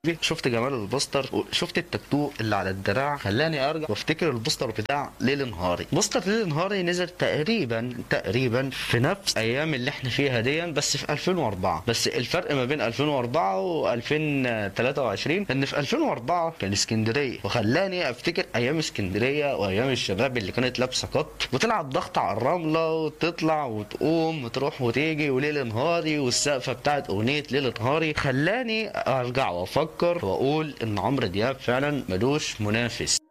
شفت جمال البوستر وشفت التاتو اللي على الدراع خلاني ارجع وافتكر البوستر بتاع ليل نهاري بوستر ليل نهاري نزل تقريبا تقريبا في نفس ايام اللي احنا فيها دي بس في 2004 بس الفرق ما بين 2004 و 2023 ان في 2004 كان اسكندريه وخلاني افتكر ايام اسكندريه وايام الشباب اللي كانت لابسه قط وتلعب ضغط على الرمله وتطلع وتقوم وتروح وتيجي وليل نهاري والسقفه بتاعت اغنيه ليل نهاري خلاني ارجع وافكر واقول ان عمرو دياب فعلا ملوش منافس